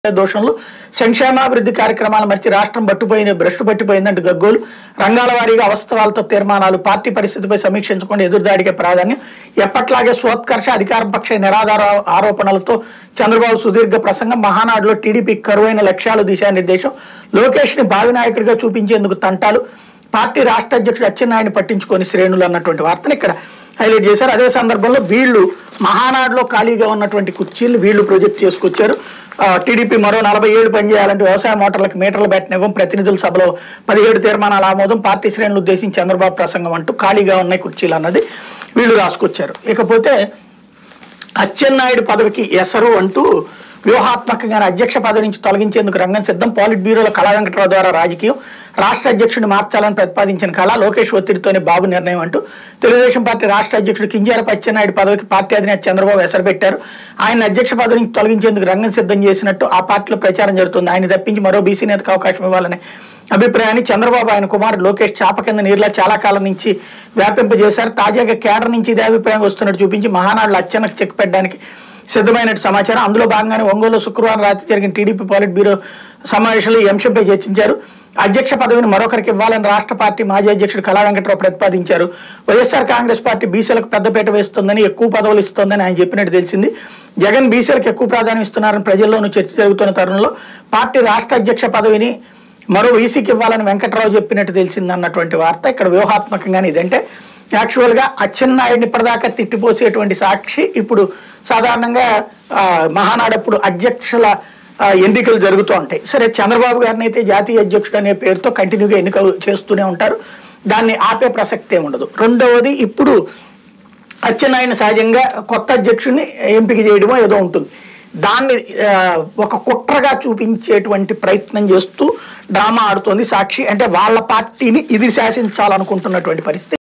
దోషంలో సంక్షేమాభివృద్ధి కార్యక్రమాలు మర్చి రాష్ట్రం పట్టుపోయిన భ్రష్టు పట్టిపోయిందంటూ గగ్గోలు రంగాల వారీగా అవస్థవాలతో తీర్మానాలు పార్టీ పరిస్థితిపై సమీక్షించకుండా ఎదురుదాడికే ప్రాధాన్యం ఎప్పట్లాగే స్వోత్కర్ష అధికార పక్ష నిరాధార ఆరోపణలతో చంద్రబాబు సుదీర్ఘ ప్రసంగం మహానాడులో టీడీపీ కరువైన లక్ష్యాలు దిశానిర్దేశం లోకేష్ ని భావి నాయకుడిగా చూపించేందుకు తంటాలు పార్టీ రాష్ట్ర అధ్యక్షుడు అచ్చెన్నాయుడిని పట్టించుకొని శ్రేణులు అన్నటువంటి వార్తను ఇక్కడ హైలైట్ చేశారు అదే సందర్భంలో వీళ్ళు మహానాడులో ఖాళీగా ఉన్నటువంటి కుర్చీలు వీళ్ళు ప్రొజెక్ట్ చేసుకొచ్చారు ఆ, టీడీపీ మరో నలభై ఏళ్ళు పనిచేయాలంటే వ్యవసాయ మోటార్లకు మీటర్లు పెట్టనివ్వం ప్రతినిధుల సభలో పదిహేడు తీర్మానాల ఆమోదం పార్టీ శ్రేణులు ఉద్దేశించి చంద్రబాబు ప్రసంగం అంటూ ఖాళీగా ఉన్నాయి కుర్చీలు అన్నది వీళ్ళు రాసుకొచ్చారు ఇకపోతే అచ్చెన్నాయుడు పదవికి ఎసరు అంటూ వ్యూహాత్మకంగా అధ్యక్ష పదవి నుంచి తొలగించేందుకు రంగం సిద్ధం పాలిట్ బ్యూరోలో కళా వెంకటరావు ద్వారా రాజకీయం రాష్ట్ర అధ్యక్షుడిని మార్చాలని ప్రతిపాదించిన కళ లోకేష్ ఒత్తిడితోనే బాబు నిర్ణయం అంటూ తెలుగుదేశం పార్టీ రాష్ట్ర అధ్యక్షుడు కింజారపు అచ్చెన్నాయుడు పదవికి పార్టీ అధినేత చంద్రబాబు ఎసరు పెట్టారు ఆయన అధ్యక్ష పదవి నుంచి తొలగించేందుకు రంగం సిద్ధం చేసినట్టు ఆ పార్టీలో ప్రచారం జరుగుతుంది ఆయన తప్పించి మరో బీసీ నేతకు అవకాశం ఇవ్వాలని అభిప్రాయాన్ని చంద్రబాబు ఆయన కుమారుడు లోకేష్ చాప కింద నీరులా చాలా కాలం నుంచి వ్యాపింపజేశారు తాజాగా కేడర్ నుంచి ఇదే అభిప్రాయం వస్తున్నట్టు చూపించి మహానాడులో అచ్చనకు చెక్ పెట్టడానికి సిద్ధమైనట్టు సమాచారం అందులో భాగంగానే ఒంగోలు శుక్రవారం రాత్రి జరిగిన టీడీపీ పాలిట్ బ్యూరో సమావేశంలో ఈ అంశంపై చర్చించారు అధ్యక్ష పదవిని మరొకరికి ఇవ్వాలని రాష్ట్ర పార్టీ మాజీ అధ్యక్షుడు కళా వెంకటరావు ప్రతిపాదించారు వైఎస్ఆర్ కాంగ్రెస్ పార్టీ బీసీలకు పెద్దపీట వేస్తుందని ఎక్కువ పదవులు ఇస్తోందని ఆయన చెప్పినట్టు తెలిసింది జగన్ బీసీలకు ఎక్కువ ప్రాధాన్యం ఇస్తున్నారని ప్రజల్లోనూ చర్చ జరుగుతున్న తరుణంలో పార్టీ రాష్ట్ర అధ్యక్ష పదవిని మరో వీసీకి ఇవ్వాలని వెంకట్రావు చెప్పినట్టు తెలిసింది అన్నటువంటి వార్త ఇక్కడ వ్యూహాత్మకంగానే ఇదంటే యాక్చువల్గా అచ్చెన్నాయుడిని ఇప్పటిదాకా తిట్టిపోసేటువంటి సాక్షి ఇప్పుడు సాధారణంగా ఆ, మహానాడప్పుడు అధ్యక్షుల ఆ, ఎన్నికలు జరుగుతూ ఉంటాయి సరే చంద్రబాబు గారిని అయితే జాతీయ అధ్యక్షుడు అనే పేరుతో కంటిన్యూగా ఎన్నిక చేస్తూనే ఉంటారు దాన్ని ఆపే ప్రసక్తే ఉండదు రెండవది ఇప్పుడు అచ్చెన్నాయుడిని సహజంగా కొత్త అధ్యక్షుడిని ఎంపిక చేయడమో ఏదో ఉంటుంది దాన్ని ఆ, ఒక కుట్రగా చూపించేటువంటి ప్రయత్నం చేస్తూ డ్రామా ఆడుతోంది సాక్షి అంటే వాళ్ళ పార్టీని ఇది శాసించాలనుకుంటున్నటువంటి పరిస్థితి